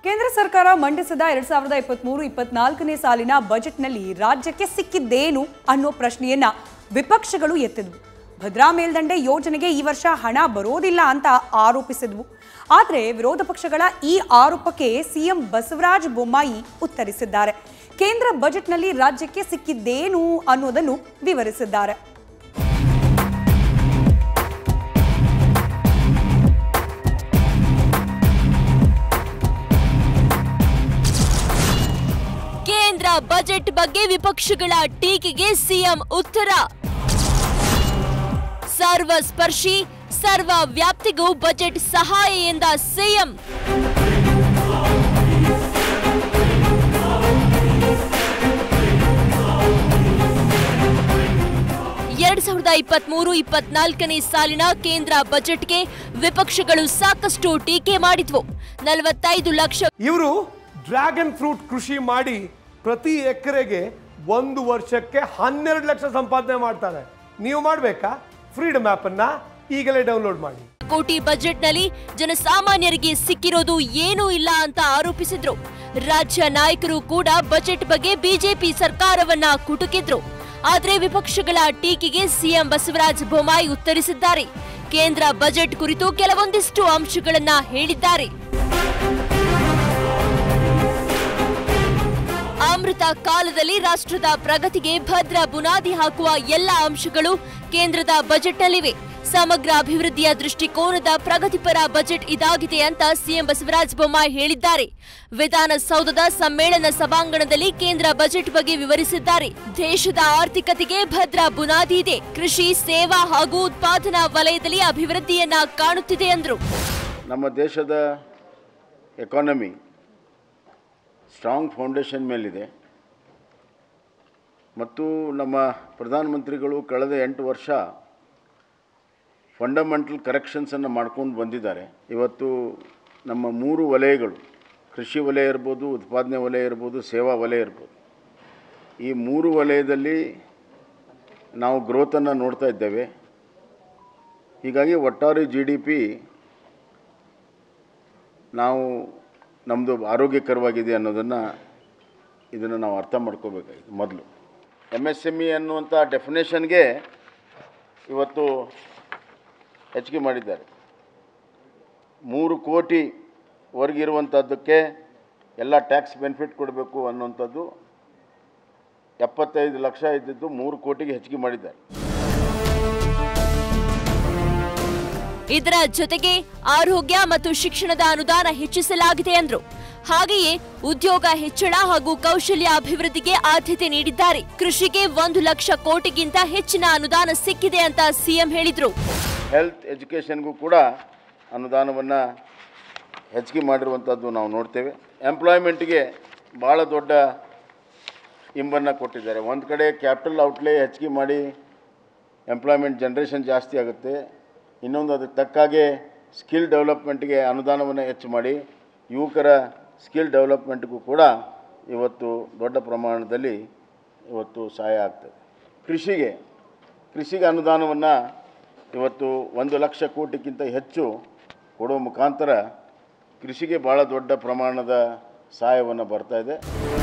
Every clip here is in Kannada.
ಕೇಂದ್ರ ಸರ್ಕಾರ ಮಂಡಿಸಿದ ಎರಡ್ ಸಾವಿರದ ಇಪ್ಪತ್ಮೂರು ಇಪ್ಪತ್ನಾಲ್ಕನೇ ಸಾಲಿನ ಬಜೆಟ್ನಲ್ಲಿ ರಾಜ್ಯಕ್ಕೆ ಸಿಕ್ಕಿದ್ದೇನು ಅನ್ನೋ ಪ್ರಶ್ನೆಯನ್ನ ವಿಪಕ್ಷಗಳು ಎತ್ತಿದ್ವು ಭದ್ರಾ ಮೇಲ್ದಂಡೆ ಯೋಜನೆಗೆ ಈ ವರ್ಷ ಹಣ ಬರೋದಿಲ್ಲ ಅಂತ ಆರೋಪಿಸಿದ್ವು ಆದರೆ ವಿರೋಧ ಪಕ್ಷಗಳ ಈ ಆರೋಪಕ್ಕೆ ಸಿಎಂ ಬಸವರಾಜ ಬೊಮ್ಮಾಯಿ ಉತ್ತರಿಸಿದ್ದಾರೆ ಕೇಂದ್ರ ಬಜೆಟ್ನಲ್ಲಿ ರಾಜ್ಯಕ್ಕೆ ಸಿಕ್ಕಿದ್ದೇನು ಅನ್ನೋದನ್ನು ವಿವರಿಸಿದ್ದಾರೆ ಕೇಂದ್ರ ಬಜೆಟ್ ಬಗ್ಗೆ ವಿಪಕ್ಷಗಳ ಟೀಕೆಗೆ ಸಿಎಂ ಉತ್ತರ ಸರ್ವ ಸ್ಪರ್ಶಿ ಸರ್ವ ವ್ಯಾಪ್ತಿಗೂ ಬಜೆಟ್ ಸಹಾಯ ಎಂದ ಸಿಎಂ ಎರಡ್ ಸಾವಿರದ ಇಪ್ಪತ್ಮೂರು ಇಪ್ಪತ್ನಾಲ್ಕನೇ ಸಾಲಿನ ಕೇಂದ್ರ ಬಜೆಟ್ಗೆ ವಿಪಕ್ಷಗಳು ಸಾಕಷ್ಟು ಟೀಕೆ ಮಾಡಿದ್ವು ನಲವತ್ತೈದು ಲಕ್ಷ ಇವರು ಡ್ರ್ಯಾಗನ್ ಫ್ರೂಟ್ ಕೃಷಿ ಮಾಡಿ ಪ್ರತಿ ಎಕರೆಗೆ ಒಂದು ವರ್ಷಕ್ಕೆ ಹನ್ನೆರಡು ಲಕ್ಷ ಸಂಪಾದನೆ ಮಾಡ್ತಾರೆ ನೀವು ಮಾಡಬೇಕಾ ಫ್ರೀಡಮ್ ಅನ್ನ ಈಗಲೇ ಡೌನ್ಲೋಡ್ ಮಾಡಿ ಕೋಟಿ ಬಜೆಟ್ನಲ್ಲಿ ಜನಸಾಮಾನ್ಯರಿಗೆ ಸಿಕ್ಕಿರೋದು ಏನೂ ಇಲ್ಲ ಅಂತ ಆರೋಪಿಸಿದ್ರು ರಾಜ್ಯ ನಾಯಕರು ಕೂಡ ಬಜೆಟ್ ಬಗ್ಗೆ ಬಿಜೆಪಿ ಸರ್ಕಾರವನ್ನ ಕುಟುಕಿದ್ರು ಆದ್ರೆ ವಿಪಕ್ಷಗಳ ಟೀಕೆಗೆ ಸಿಎಂ ಬಸವರಾಜ ಬೊಮ್ಮಾಯಿ ಉತ್ತರಿಸಿದ್ದಾರೆ ಕೇಂದ್ರ ಬಜೆಟ್ ಕುರಿತು ಕೆಲವೊಂದಿಷ್ಟು ಅಂಶಗಳನ್ನ ಹೇಳಿದ್ದಾರೆ ಅಮೃತ ಕಾಲದಲ್ಲಿ ರಾಷ್ಟ್ರದ ಪ್ರಗತಿಗೆ ಭದ್ರ ಬುನಾದಿ ಹಾಕುವ ಎಲ್ಲ ಅಂಶಗಳು ಕೇಂದ್ರದ ಬಜೆಟ್ನಲ್ಲಿವೆ ಸಮಗ್ರ ಅಭಿವೃದ್ಧಿಯ ದೃಷ್ಟಿಕೋನದ ಪ್ರಗತಿಪರ ಬಜೆಟ್ ಇದಾಗಿದೆ ಅಂತ ಸಿಎಂ ಬಸವರಾಜ ಬೊಮ್ಮಾಯಿ ಹೇಳಿದ್ದಾರೆ ವಿಧಾನಸೌಧದ ಸಮ್ಮೇಳನ ಸಭಾಂಗಣದಲ್ಲಿ ಕೇಂದ್ರ ಬಜೆಟ್ ಬಗ್ಗೆ ವಿವರಿಸಿದ್ದಾರೆ ದೇಶದ ಆರ್ಥಿಕತೆಗೆ ಭದ್ರ ಬುನಾದಿ ಇದೆ ಕೃಷಿ ಸೇವಾ ಹಾಗೂ ಉತ್ಪಾದನಾ ವಲಯದಲ್ಲಿ ಅಭಿವೃದ್ಧಿಯನ್ನ ಕಾಣುತ್ತಿದೆ ಎಂದರು ನಮ್ಮ ದೇಶದ ಎಕಾನಮಿ ಸ್ಟ್ರಾಂಗ್ ಫೌಂಡೇಶನ್ ಮೇಲಿದೆ ಮತ್ತು ನಮ್ಮ ಪ್ರಧಾನಮಂತ್ರಿಗಳು ಕಳೆದ ಎಂಟು ವರ್ಷ ಫಂಡಮೆಂಟಲ್ ಕರೆಕ್ಷನ್ಸನ್ನು ಮಾಡ್ಕೊಂಡು ಬಂದಿದ್ದಾರೆ ಇವತ್ತು ನಮ್ಮ ಮೂರು ವಲಯಗಳು ಕೃಷಿ ವಲಯ ಇರ್ಬೋದು ಉತ್ಪಾದನೆ ವಲಯ ಇರ್ಬೋದು ಸೇವಾ ವಲಯ ಇರ್ಬೋದು ಈ ಮೂರು ವಲಯದಲ್ಲಿ ನಾವು ಗ್ರೋತನ್ನು ನೋಡ್ತಾ ಇದ್ದೇವೆ ಹೀಗಾಗಿ ಒಟ್ಟಾರೆ ಜಿ ಡಿ ಪಿ ನಾವು ನಮ್ಮದು ಆರೋಗ್ಯಕರವಾಗಿದೆ ಅನ್ನೋದನ್ನು ಇದನ್ನು ನಾವು ಅರ್ಥ ಮಾಡ್ಕೋಬೇಕಾಗಿದೆ ಮೊದಲು ಎಮ್ ಎಸ್ ಎಮ್ ಇ ಅನ್ನುವಂಥ ಡೆಫಿನೇಷನ್ಗೆ ಇವತ್ತು ಹೆಚ್ಚಿಗೆ ಮಾಡಿದ್ದಾರೆ ಮೂರು ಕೋಟಿವರೆಗಿರುವಂಥದ್ದಕ್ಕೆ ಎಲ್ಲ ಟ್ಯಾಕ್ಸ್ ಬೆನಿಫಿಟ್ ಕೊಡಬೇಕು ಅನ್ನುವಂಥದ್ದು ಎಪ್ಪತ್ತೈದು ಲಕ್ಷ ಇದ್ದಿದ್ದು ಮೂರು ಕೋಟಿಗೆ ಹೆಚ್ಚಿಗೆ ಮಾಡಿದ್ದಾರೆ ಇದರ ಜೊತೆಗೆ ಆರೋಗ್ಯ ಮತ್ತು ಶಿಕ್ಷಣದ ಅನುದಾನ ಹೆಚ್ಚಿಸಲಾಗಿದೆ ಎಂದರು ಹಾಗೆಯೇ ಉದ್ಯೋಗ ಹೆಚ್ಚಳ ಹಾಗೂ ಕೌಶಲ್ಯ ಅಭಿವೃದ್ಧಿಗೆ ಆದ್ಯತೆ ನೀಡಿದ್ದಾರೆ ಕೃಷಿಗೆ ಒಂದು ಲಕ್ಷ ಕೋಟಿಗಿಂತ ಹೆಚ್ಚಿನ ಅನುದಾನ ಸಿಕ್ಕಿದೆ ಅಂತ ಸಿಎಂ ಹೇಳಿದ್ರು ಹೆಲ್ತ್ ಎಜುಕೇಷನ್ಗೂ ಕೂಡ ಅನುದಾನವನ್ನು ಹೆಚ್ಚಿಗೆ ಮಾಡಿರುವಂಥದ್ದು ನಾವು ನೋಡ್ತೇವೆ ಎಂಪ್ಲಾಯ್ಮೆಂಟ್ಗೆ ಭಾಳ ದೊಡ್ಡ ಇಂಬನ್ನು ಕೊಟ್ಟಿದ್ದಾರೆ ಒಂದು ಕಡೆ ಕ್ಯಾಪಿಟಲ್ ಔಟ್ಲೇ ಹೆಚ್ಚಿಗೆ ಮಾಡಿ ಎಂಪ್ಲಾಯ್ಮೆಂಟ್ ಜನ್ರೇಷನ್ ಜಾಸ್ತಿ ಆಗುತ್ತೆ ಇನ್ನೊಂದು ಅದಕ್ಕೆ ತಕ್ಕಾಗೆ ಸ್ಕಿಲ್ ಡೆವಲಪ್ಮೆಂಟ್ಗೆ ಅನುದಾನವನ್ನು ಹೆಚ್ಚು ಮಾಡಿ ಯುವಕರ ಸ್ಕಿಲ್ ಡೆವಲಪ್ಮೆಂಟ್ಗೂ ಕೂಡ ಇವತ್ತು ದೊಡ್ಡ ಪ್ರಮಾಣದಲ್ಲಿ ಇವತ್ತು ಸಹಾಯ ಆಗ್ತದೆ ಕೃಷಿಗೆ ಕೃಷಿಗೆ ಅನುದಾನವನ್ನು ಇವತ್ತು ಒಂದು ಲಕ್ಷ ಕೋಟಿಗಿಂತ ಹೆಚ್ಚು ಕೊಡುವ ಮುಖಾಂತರ ಕೃಷಿಗೆ ಭಾಳ ದೊಡ್ಡ ಪ್ರಮಾಣದ ಸಹಾಯವನ್ನು ಬರ್ತಾ ಇದೆ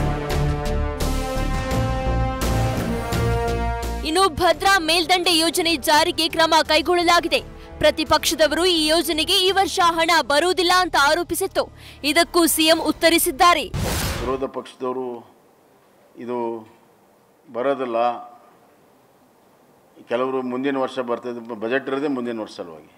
ಇನ್ನು ಭದ್ರಾ ಮೇಲ್ದಂಡೆ ಯೋಜನೆ ಜಾರಿಗೆ ಕ್ರಮ ಕೈಗೊಳ್ಳಲಾಗಿದೆ ಪ್ರತಿಪಕ್ಷದವರು ಈ ಯೋಜನೆಗೆ ಈ ವರ್ಷ ಹಣ ಬರುವುದಿಲ್ಲ ಅಂತ ಆರೋಪಿಸಿತ್ತು ಇದಕ್ಕೂ ಸಿಎಂ ಉತ್ತರಿಸಿದ್ದಾರೆ ವಿರೋಧ ಪಕ್ಷದವರು ಇದು ಬರೋದಿಲ್ಲ ಕೆಲವರು ಮುಂದಿನ ವರ್ಷ ಬರ್ತದೆ ಬಜೆಟ್ ಇರೋದೇ ಮುಂದಿನ ವರ್ಷ ಸಲುವಾಗಿ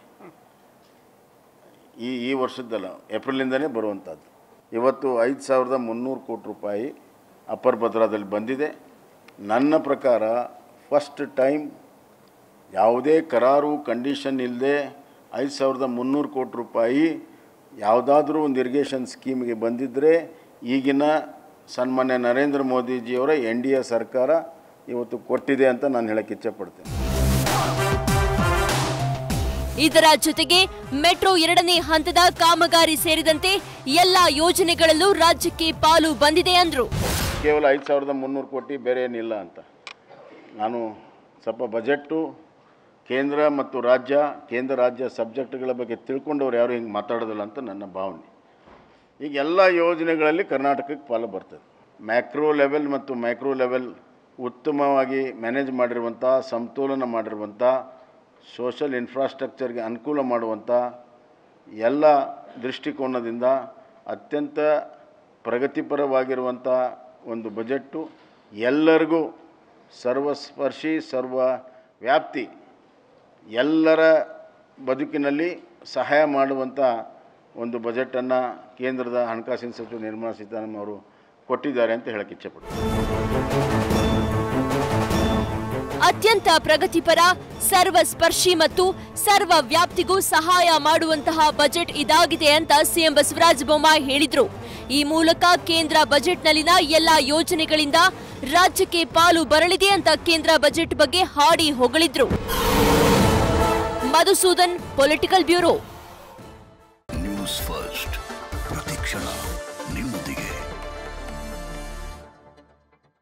ಈ ಈ ವರ್ಷದ್ದಲ್ಲ ಏಪ್ರಿಲಿಂದನೇ ಬರುವಂಥದ್ದು ಇವತ್ತು ಐದು ಸಾವಿರದ ಮುನ್ನೂರು ಕೋಟಿ ರೂಪಾಯಿ ಅಪ್ಪರ್ ಭದ್ರಾದಲ್ಲಿ ಬಂದಿದೆ ನನ್ನ ಪ್ರಕಾರ ಫಸ್ಟ್ ಟೈಮ್ ಯಾವುದೇ ಕರಾರು ಕಂಡೀಷನ್ ಇಲ್ಲದೆ ಐದು ಸಾವಿರದ ಮುನ್ನೂರು ಕೋಟಿ ರೂಪಾಯಿ ಯಾವುದಾದ್ರೂ ಒಂದು ಇರಿಗೇಷನ್ ಸ್ಕೀಮ್ಗೆ ಬಂದಿದ್ದರೆ ಈಗಿನ ಸನ್ಮಾನ್ಯ ನರೇಂದ್ರ ಮೋದಿಜಿಯವರ ಎನ್ ಡಿ ಎ ಸರ್ಕಾರ ಇವತ್ತು ಕೊಟ್ಟಿದೆ ಅಂತ ನಾನು ಹೇಳಕ್ಕೆ ಇಚ್ಛೆಪಡ್ತೇನೆ ಇದರ ಜೊತೆಗೆ ಮೆಟ್ರೋ ಎರಡನೇ ಹಂತದ ಕಾಮಗಾರಿ ಸೇರಿದಂತೆ ಎಲ್ಲ ಯೋಜನೆಗಳಲ್ಲೂ ರಾಜ್ಯಕ್ಕೆ ಪಾಲು ಬಂದಿದೆ ಅಂದ್ರು ಕೇವಲ ಐದು ಸಾವಿರದ ಮುನ್ನೂರು ಕೋಟಿ ಬೇರೆ ಏನಿಲ್ಲ ಅಂತ ನಾನು ಸ್ವಲ್ಪ ಬಜೆಟ್ಟು ಕೇಂದ್ರ ಮತ್ತು ರಾಜ್ಯ ಕೇಂದ್ರ ರಾಜ್ಯ ಸಬ್ಜೆಕ್ಟ್ಗಳ ಬಗ್ಗೆ ತಿಳ್ಕೊಂಡವ್ರು ಯಾರು ಹಿಂಗೆ ಮಾತಾಡೋದಿಲ್ಲ ಅಂತ ನನ್ನ ಭಾವನೆ ಈಗ ಎಲ್ಲ ಯೋಜನೆಗಳಲ್ಲಿ ಕರ್ನಾಟಕಕ್ಕೆ ಪಾಲು ಬರ್ತದೆ ಮ್ಯಾಕ್ರೋ ಲೆವೆಲ್ ಮತ್ತು ಮೈಕ್ರೋ ಲೆವೆಲ್ ಉತ್ತಮವಾಗಿ ಮ್ಯಾನೇಜ್ ಮಾಡಿರುವಂಥ ಸಮತೋಲನ ಮಾಡಿರುವಂಥ ಸೋಷಲ್ ಇನ್ಫ್ರಾಸ್ಟ್ರಕ್ಚರ್ಗೆ ಅನುಕೂಲ ಮಾಡುವಂಥ ಎಲ್ಲ ದೃಷ್ಟಿಕೋನದಿಂದ ಅತ್ಯಂತ ಪ್ರಗತಿಪರವಾಗಿರುವಂಥ ಒಂದು ಬಜೆಟ್ಟು ಎಲ್ಲರಿಗೂ ಸರ್ವಸ್ಪರ್ಶಿ ಸರ್ವ ವ್ಯಾಪ್ತಿ ಎಲ್ಲರ ಬದುಕಿನಲ್ಲಿ ಸಹಾಯ ಮಾಡುವಂಥ ಒಂದು ಬಜೆಟನ್ನು ಕೇಂದ್ರದ ಹಣಕಾಸಿನ ಸಚಿವ ನಿರ್ಮಲಾ ಸೀತಾರಾಮನ್ ಅವರು ಕೊಟ್ಟಿದ್ದಾರೆ ಅಂತ ಹೇಳಕ್ಕೆ ಇಚ್ಛೆಪಡ್ತೀನಿ ಅತ್ಯಂತ ಪ್ರಗತಿಪರ ಸರ್ವಸ್ಪರ್ಶಿ ಮತ್ತು ಸರ್ವ ವ್ಯಾಪ್ತಿಗೂ ಸಹಾಯ ಮಾಡುವಂತಹ ಬಜೆಟ್ ಇದಾಗಿದೆ ಅಂತ ಸಿಎಂ ಬಸವರಾಜ ಬೊಮ್ಮಾಯಿ ಹೇಳಿದ್ರು ಈ ಮೂಲಕ ಕೇಂದ್ರ ಬಜೆಟ್ನಲ್ಲಿನ ಎಲ್ಲಾ ಯೋಜನೆಗಳಿಂದ ರಾಜ್ಯಕ್ಕೆ ಪಾಲು ಬರಲಿದೆ ಅಂತ ಕೇಂದ್ರ ಬಜೆಟ್ ಬಗ್ಗೆ ಹಾಡಿ ಹೊಗಳಿದ್ರು Madhusudan political bureau news first ಪ್ರತಿಕ್ಷಣ ನಿಮ್ಮೊಂದಿಗೆ